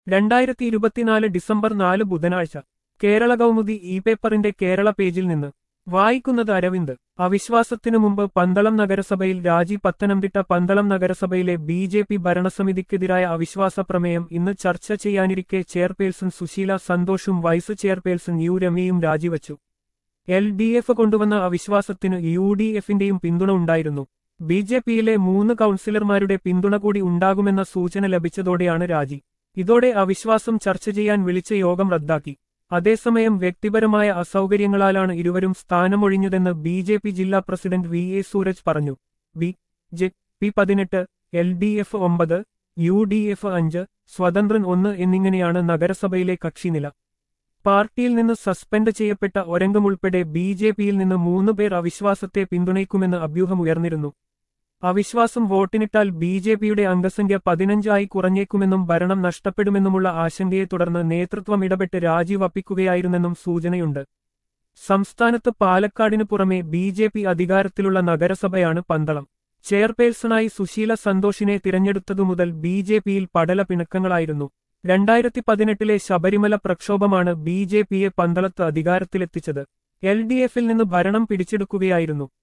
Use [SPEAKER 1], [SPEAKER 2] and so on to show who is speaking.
[SPEAKER 1] രണ്ടായിരത്തി ഇരുപത്തിനാല് ഡിസംബർ നാല് ബുധനാഴ്ച കേരള കൗമുദി ഇ പേപ്പറിന്റെ കേരള പേജിൽ നിന്ന് വായിക്കുന്നത് അരവിന്ദ് അവിശ്വാസത്തിനു മുമ്പ് പന്തളം നഗരസഭയിൽ രാജി പത്തനംതിട്ട പന്തളം നഗരസഭയിലെ ബി ജെ പി ഭരണസമിതിക്കെതിരായ അവിശ്വാസ പ്രമേയം ഇന്ന് ചർച്ച ചെയ്യാനിരിക്കെ ചെയർപേഴ്സൺ സുശീല സന്തോഷും വൈസ് ചെയർപേഴ്സൺ യു രമയും രാജിവച്ചു എൽ ഡി എഫ് കൊണ്ടുവന്ന അവിശ്വാസത്തിന് യു ഡി എഫിന്റെയും പിന്തുണ ഉണ്ടായിരുന്നു ബി ജെ പിയിലെ മൂന്ന് കൗൺസിലർമാരുടെ പിന്തുണ കൂടി ഉണ്ടാകുമെന്ന സൂചന ലഭിച്ചതോടെയാണ് രാജി ഇതോടെ അവിശ്വാസം ചർച്ച ചെയ്യാൻ വിളിച്ച യോഗം റദ്ദാക്കി അതേസമയം വ്യക്തിപരമായ അസൗകര്യങ്ങളാലാണ് ഇരുവരും സ്ഥാനമൊഴിഞ്ഞതെന്ന് ബി ജെ പി ജില്ലാ പ്രസിഡന്റ് വി എ സൂരജ് പറഞ്ഞു ബി ജെ പി പതിനെട്ട് എൽ ഡി എഫ് ഒമ്പത് യു ഡി എഫ് അഞ്ച് സ്വതന്ത്രൻ ഒന്ന് എന്നിങ്ങനെയാണ് നഗരസഭയിലെ കക്ഷിനില പാർട്ടിയിൽ നിന്ന് സസ്പെൻഡ് ചെയ്യപ്പെട്ട ഒരംഗം ഉൾപ്പെടെ ബി ജെ പിയിൽ നിന്ന് മൂന്ന് പേർ അവിശ്വാസത്തെ പിന്തുണയ്ക്കുമെന്ന് അഭ്യൂഹമുയർന്നിരുന്നു അവിശ്വാസം വോട്ടിനിട്ടാൽ ബി ജെ പിയുടെ അംഗസംഖ്യ പതിനഞ്ചായി കുറഞ്ഞേക്കുമെന്നും ഭരണം നഷ്ടപ്പെടുമെന്നുമുള്ള ആശങ്കയെ തുടർന്ന് നേതൃത്വം ഇടപെട്ട് രാജിവപ്പിക്കുകയായിരുന്നെന്നും സൂചനയുണ്ട് സംസ്ഥാനത്ത് പാലക്കാടിനു പുറമെ ബി ജെ പി അധികാരത്തിലുള്ള നഗരസഭയാണ് പന്തളം ചെയർപേഴ്സണായി സുശീല സന്തോഷിനെ തിരഞ്ഞെടുത്തതു മുതൽ ബി ജെ പിയിൽ പടല പിണക്കങ്ങളായിരുന്നു രണ്ടായിരത്തി പതിനെട്ടിലെ ശബരിമല പ്രക്ഷോഭമാണ് ബി ജെ പിയെ പന്തളത്ത് അധികാരത്തിലെത്തിച്ചത് എൽ ഡി എഫിൽ നിന്ന് ഭരണം പിടിച്ചെടുക്കുകയായിരുന്നു